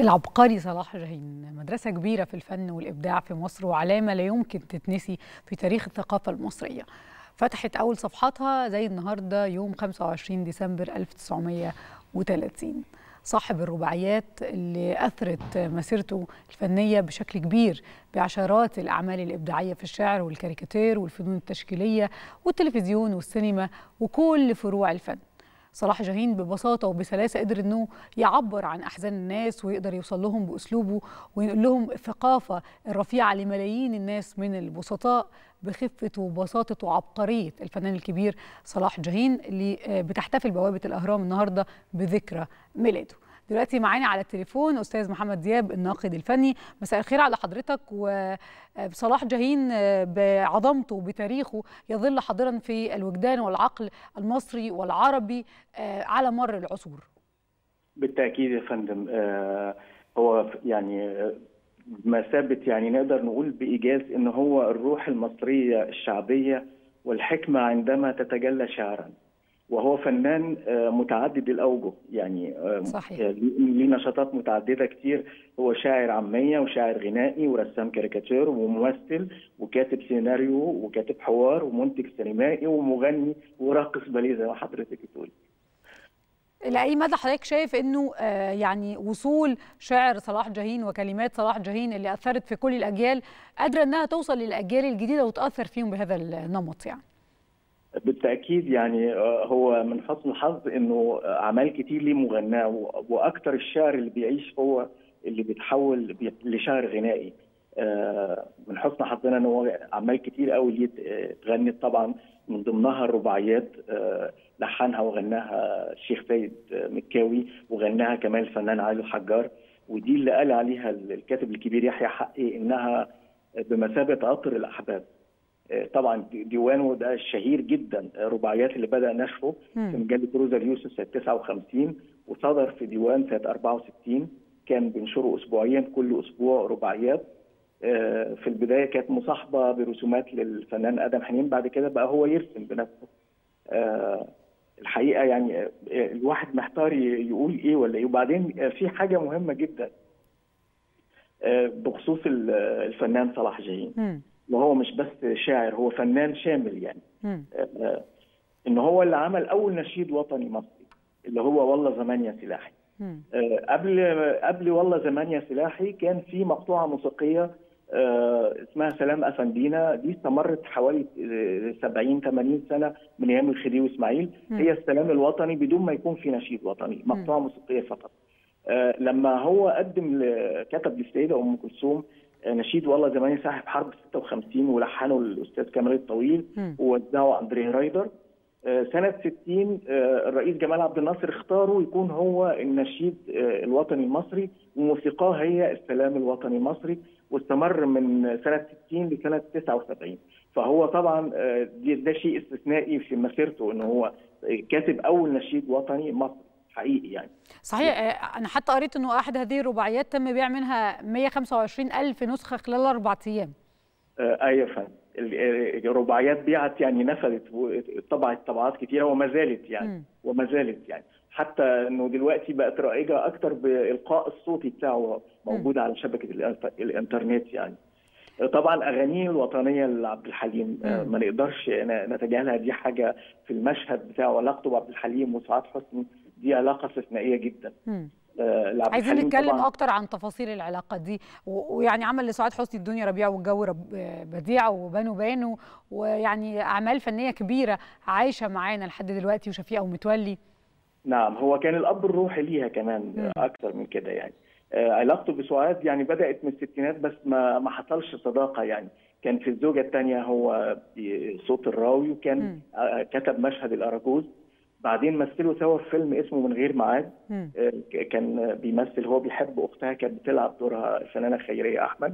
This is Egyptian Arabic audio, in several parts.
العبقري صلاح جاهين مدرسة كبيرة في الفن والإبداع في مصر وعلامة لا يمكن تتنسي في تاريخ الثقافة المصرية فتحت أول صفحاتها زي النهاردة يوم 25 ديسمبر 1930 صاحب الرباعيات اللي أثرت مسيرته الفنية بشكل كبير بعشرات الأعمال الإبداعية في الشعر والكاريكاتير والفنون التشكيلية والتلفزيون والسينما وكل فروع الفن صلاح جاهين ببساطه وبسلاسه قدر انه يعبر عن احزان الناس ويقدر يوصل لهم باسلوبه وينقل لهم الثقافه الرفيعه لملايين الناس من البسطاء بخفه وبساطه وعبقريه الفنان الكبير صلاح جاهين اللي بتحتفل بوابه الاهرام النهارده بذكرى ميلاده. دلوقتي معانا على التليفون استاذ محمد دياب الناقد الفني مساء الخير على حضرتك وصلاح جاهين بعظمته وبتاريخه يظل حاضرا في الوجدان والعقل المصري والعربي على مر العصور بالتاكيد يا فندم هو يعني بمثابه يعني نقدر نقول بايجاز ان هو الروح المصريه الشعبيه والحكمه عندما تتجلى شعرا وهو فنان متعدد الاوجه يعني صحيح. ليه نشاطات متعدده كتير هو شاعر عاميه وشاعر غنائي ورسام كاريكاتير وممثل وكاتب سيناريو وكاتب حوار ومنتج سينمائي ومغني وراقص باليه زي ما حضرتك بتقولي لاي مدى حضرتك شايف انه يعني وصول شعر صلاح جاهين وكلمات صلاح جاهين اللي اثرت في كل الاجيال قادره انها توصل للاجيال الجديده وتاثر فيهم بهذا النمط يعني بالتاكيد يعني هو من حسن الحظ انه اعمال كتير ليه مغناه واكثر الشعر اللي بيعيش هو اللي بيتحول لشعر غنائي من حسن حظنا ان هو اعمال كتير قوي ليه اتغنت طبعا من ضمنها الرباعيات لحنها وغناها الشيخ سيد مكاوي وغناها كمان الفنان علي الحجار ودي اللي قال عليها الكاتب الكبير يحيى حقي انها بمثابه قطر الاحباب طبعا ديوانه ده الشهير جدا رباعيات اللي بدا نشره في مجله روزا اليوسف سنه 59 وصدر في ديوان سنه 64 كان بينشره اسبوعيا كل اسبوع رباعيات في البدايه كانت مصاحبه برسومات للفنان ادم حنين بعد كده بقى هو يرسم بنفسه الحقيقه يعني الواحد محتار يقول ايه ولا ايه وبعدين في حاجه مهمه جدا بخصوص الفنان صلاح جاهين وهو مش بس شاعر هو فنان شامل يعني آه ان هو اللي عمل اول نشيد وطني مصري اللي هو والله زمان يا سلاحي آه قبل قبل والله زمان يا سلاحي كان في مقطوعه موسيقيه آه اسمها سلام افندينا دي استمرت حوالي 70 80 سنه من ايام الخديوي اسماعيل هي السلام الوطني بدون ما يكون في نشيد وطني مقطوعه موسيقيه فقط آه لما هو قدم كتب للسيده ام كلثوم نشيد والله زمان صاحب حرب 56 ولحنه الاستاذ كمال الطويل ووزعه اندريه رايدر سنة 60 الرئيس جمال عبد الناصر اختاره يكون هو النشيد الوطني المصري وموسيقاه هي السلام الوطني المصري واستمر من سنة 60 لسنة 79 فهو طبعا ده شيء استثنائي في مسيرته ان هو كاتب اول نشيد وطني مصري حقيقي يعني صحيح انا حتى قريت انه احد هذه الرباعيات تم بيع منها 125 الف نسخه خلال اربع ايام آه ايوه فندم الرباعيات بيعت يعني نفذت طبعت طبعات كثيره وما زالت يعني م. وما زالت يعني حتى انه دلوقتي بقت رائجه اكثر بالقاء الصوتي بتاعه موجود م. على شبكه الانترنت يعني طبعا اغانيه الوطنيه لعبد الحليم آه ما نقدرش نتجاهلها دي حاجه في المشهد بتاعه علاقته بعبد الحليم وسعاد حسني دي علاقه استثنائيه جدا آه عايزين نتكلم طبعاً. اكتر عن تفاصيل العلاقه دي ويعني عمل لسعاد حسني الدنيا ربيع والجو بديع وبانو بانو ويعني اعمال فنيه كبيره عايشه معانا لحد دلوقتي وشفيقه ومتولي نعم هو كان الاب الروحي ليها كمان م. اكتر من كده يعني آه علاقته بسعاد يعني بدات من الستينات بس ما ما حصلش صداقه يعني كان في الزوجه الثانيه هو صوت الراوي وكان آه كتب مشهد الاراجوز بعدين مثلوا سوا في فيلم اسمه من غير ميعاد آه كان بيمثل هو بيحب اختها كانت بتلعب دورها الفنانه خيريه احمد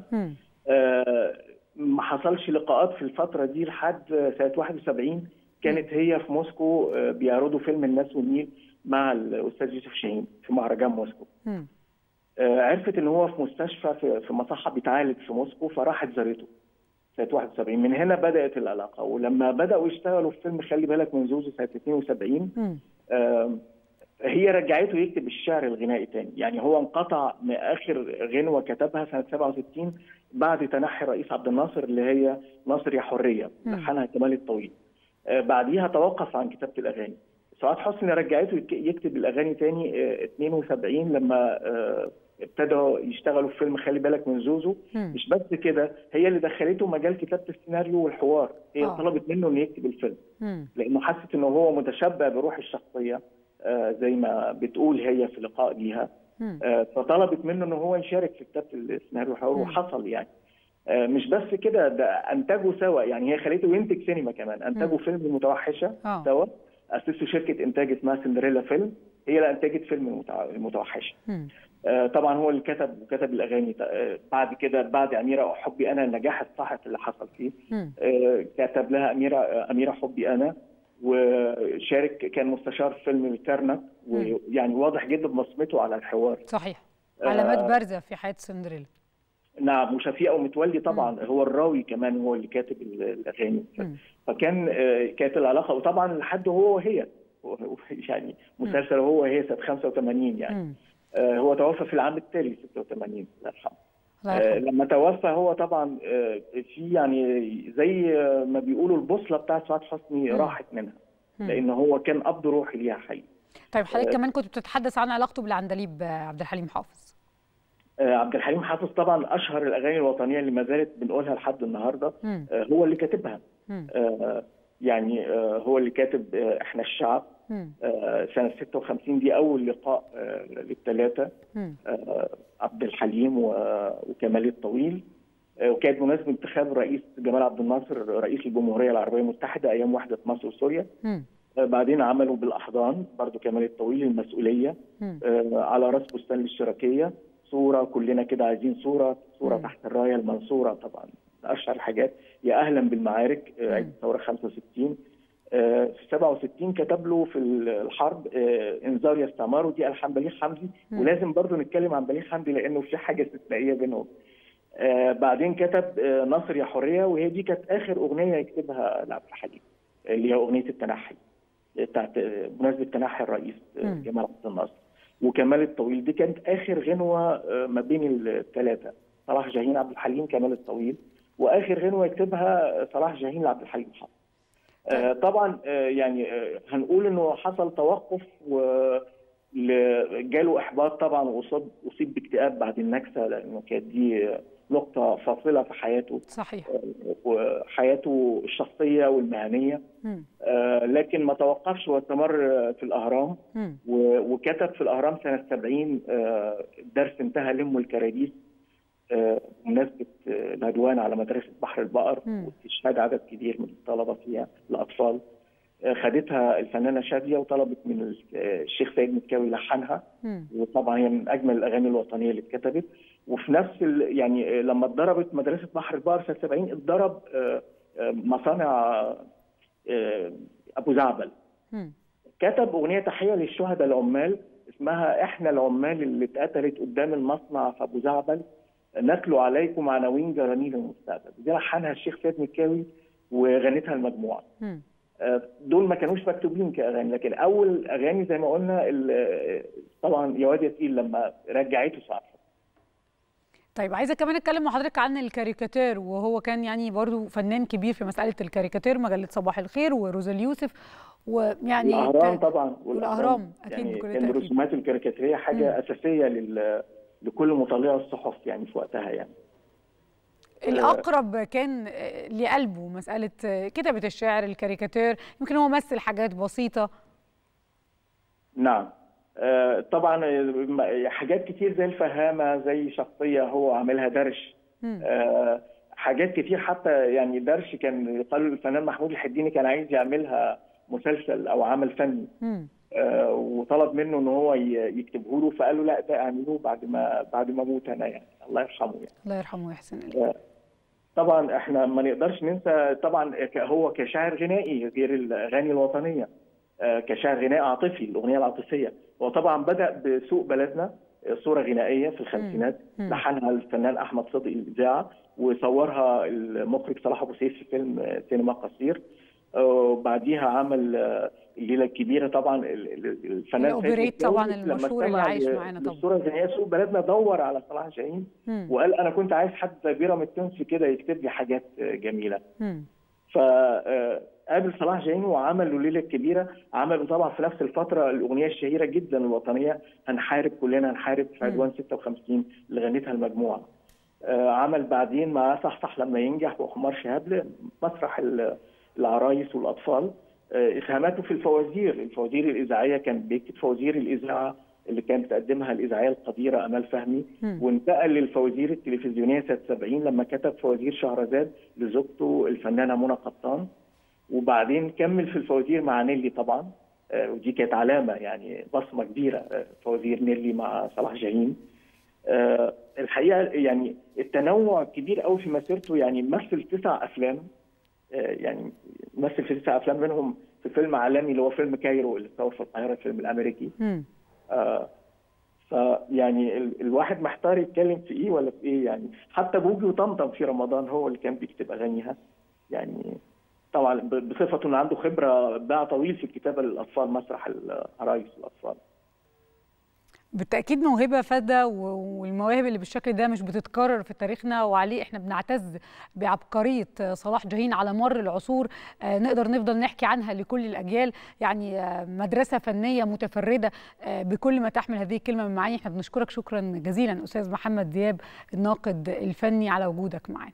ما حصلش لقاءات في الفتره دي لحد سنه 71 كانت هي في موسكو بيعرضوا فيلم الناس والنيل مع الاستاذ يوسف شاهين في مهرجان موسكو عرفت ان هو في مستشفى في مصحه بيتعالج في موسكو فراحت زارته سنه 71 من هنا بدات العلاقه ولما بداوا يشتغلوا في فيلم خلي بالك من زوزو سنه 72 آه هي رجعته يكتب الشعر الغنائي تاني يعني هو انقطع من اخر غنوه كتبها سنه 67 بعد تنحي الرئيس عبد الناصر اللي هي ناصر يا حريه لحنها كمال الطويل آه بعديها توقف عن كتابه الاغاني سعاد حسني رجعته يكتب الاغاني تاني آه 72 لما آه ابتدوا يشتغلوا في فيلم خلي بالك من زوزو م. مش بس كده هي اللي دخلته مجال كتابه السيناريو والحوار هي أوه. طلبت منه انه يكتب الفيلم م. لانه حست انه هو متشبع بروح الشخصيه آه زي ما بتقول هي في لقاء ليها آه فطلبت منه انه هو يشارك في كتابه السيناريو والحوار وحصل يعني آه مش بس كده ده انتجوا سوا يعني هي خليته ينتج سينما كمان انتجوا فيلم المتوحشه أوه. سوا اسسوا شركه انتاج اسمها سندريلا فيلم هي اللي انتجت فيلم المتوحشه آه طبعا هو اللي كتب وكتب الاغاني آه بعد كده بعد اميره حبي انا النجاح الساحق اللي حصل فيه آه كتب لها اميره اميره حبي انا وشارك كان مستشار فيلم كارنك ويعني واضح جدا بصمته على الحوار صحيح علامات بارزه في حياه سندريلا نعم وشفيقه ومتولي طبعا مم. هو الراوي كمان هو اللي كاتب الاغاني مم. فكان كانت العلاقه وطبعا لحد هو وهي يعني مسلسل هو وهي سنه 85 يعني مم. هو توفى في العام التالي 86 الله يرحمه آه لما توفى هو طبعا آه في يعني زي ما بيقولوا البوصله بتاعت سعاد حسني مم. راحت منها مم. لان هو كان قبض روحي ليها حقيقي طيب حضرتك آه كمان كنت بتتحدث عن علاقته بالعندليب عبد الحليم حافظ عبد الحليم حافظ طبعا اشهر الاغاني الوطنيه اللي ما زالت بنقولها لحد النهارده هو اللي كاتبها يعني هو اللي كاتب احنا الشعب آه سنه 56 دي اول لقاء آه للثلاثه آه عبد الحليم وكمال الطويل وكانت مناسبه انتخاب الرئيس جمال عبد الناصر رئيس الجمهوريه العربيه المتحده ايام وحده مصر وسوريا بعدين عملوا بالاحضان برضو كمال الطويل المسؤوليه على راس بستان الاشتراكيه صوره كلنا كده عايزين صوره صوره تحت الرايه المنصوره طبعا اشهر الحاجات يا اهلا بالمعارك عيد الثوره 65 في 67 كتب له في الحرب انذار يا استعمار ودي الحان بليغ حمدي ولازم برضو نتكلم عن بليغ حمدي لانه في حاجه استثنائيه بينهم بعدين كتب نصر يا حريه وهي دي كانت اخر اغنيه يكتبها لعبد الحليم اللي هي اغنيه التنحي بتاعت بمناسبه تنحي الرئيس جمال عبد الناصر وكمال الطويل دي كانت اخر غنوه ما بين الثلاثه صلاح جاهين عبد الحليم كمال الطويل واخر غنوه يكتبها صلاح جاهين لعبد الحليم حافظ آه طبعا آه يعني آه هنقول انه حصل توقف و جاله احباط طبعا واصاب اصيب باكتئاب بعد النكسه لانه كانت دي نقطه فاصله في حياته صحيح وحياته الشخصيه والمهنيه لكن ما توقفش واستمر في الاهرام وكتب في الاهرام سنه 70 درس انتهى لم الكراديس بمناسبه العدوان على مدرسه بحر البقر واستشهاد عدد كبير من الطلبه فيها الاطفال خدتها الفنانه شاديه وطلبت من الشيخ سيد مكاوي لحنها وطبعا هي من اجمل الاغاني الوطنيه اللي اتكتبت وفي نفس يعني لما اتضربت مدرسه بحر البقر سنه 70 اتضرب مصانع ابو زعبل كتب اغنيه تحيه للشهداء العمال اسمها احنا العمال اللي اتقتلت قدام المصنع في ابو زعبل نتلو عليكم عناوين جرانين المستقبل دي لحنها الشيخ سيد مكاوي وغنتها المجموعه دول ما كانوش مكتوبين كاغاني لكن اول اغاني زي ما قلنا طبعا يا واد يا تقيل لما رجعته سعد طيب عايزه كمان اتكلم مع حضرتك عن الكاريكاتير وهو كان يعني برضو فنان كبير في مساله الكاريكاتير مجله صباح الخير وروز اليوسف ويعني الاهرام طبعا والاهرام اكيد يعني بكل كان الرسومات الكاريكاتيريه حاجه م. اساسيه لل لكل مطلعي الصحف يعني في وقتها يعني الاقرب كان لقلبه مساله كتابه الشعر الكاريكاتير يمكن هو مثل حاجات بسيطه نعم طبعا حاجات كتير زي الفهامه زي شخصيه هو عاملها درش حاجات كتير حتى يعني درش كان قالوا الفنان محمود الحديني كان عايز يعملها مسلسل او عمل فني آه وطلب منه ان هو يكتبه له فقال له لا ده اعمله بعد ما بعد ما اموت انا يعني الله يرحمه يعني الله يرحمه ويحسن اليه آه طبعا احنا ما نقدرش ننسى طبعا هو كشاعر غنائي غير الاغاني الوطنيه آه كشاعر غنائي عاطفي الاغنيه العاطفيه هو طبعا بدا بسوق بلدنا صوره غنائيه في الخمسينات لحنها الفنان احمد صدقي الاذاعه وصورها المخرج صلاح ابو سيف في فيلم سينما قصير وبعديها عمل الليله الكبيره طبعا الفنان الاوبريت طبعا المشهور اللي عايش معانا طبعا الصوره زي سوق بلدنا دور على صلاح جاهين مم. وقال انا كنت عايز حد زي بيرام التونسي كده يكتب لي حاجات جميله فقابل صلاح جاهين وعمل له ليله كبيره عملوا طبعا في نفس الفتره الاغنيه الشهيره جدا الوطنيه هنحارب كلنا هنحارب في عدوان 56 اللي غنتها المجموعه عمل بعدين مع صحصح لما ينجح وحمار شهاب مسرح العرايس والاطفال اسهاماته في الفوازير الفوازير الاذاعيه كان بيكتب فوازير الاذاعه اللي كانت بتقدمها الاذاعيه القديره امال فهمي وانتقل للفوازير التلفزيونيه سنه 70 لما كتب فوازير شهرزاد لزوجته الفنانه منى قطان وبعدين كمل في الفوازير مع نيلي طبعا ودي كانت علامه يعني بصمه كبيره فوازير نيلي مع صلاح جاهين الحقيقه يعني التنوع كبير قوي في مسيرته يعني مثل تسع افلام يعني مثل في تسع افلام منهم في فيلم عالمي اللي هو فيلم كايرو اللي اتصور في القاهره الفيلم الامريكي آه فيعني ال الواحد محتار يتكلم في ايه ولا في ايه يعني حتى بوجي وطمطم في رمضان هو اللي كان بيكتب اغانيها يعني طبعا بصفته انه عنده خبره باع طويل في الكتابه للاطفال مسرح العرايس الاطفال بالتاكيد موهبه فذه والمواهب اللي بالشكل ده مش بتتكرر في تاريخنا وعليه احنا بنعتز بعبقريه صلاح جاهين على مر العصور نقدر نفضل نحكي عنها لكل الاجيال يعني مدرسه فنيه متفرده بكل ما تحمل هذه الكلمه من معاني احنا بنشكرك شكرا جزيلا استاذ محمد دياب الناقد الفني على وجودك معانا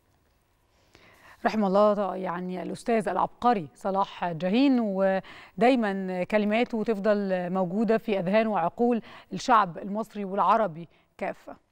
رحم الله يعني الاستاذ العبقري صلاح جاهين ودايما كلماته تفضل موجوده في اذهان وعقول الشعب المصري والعربي كافه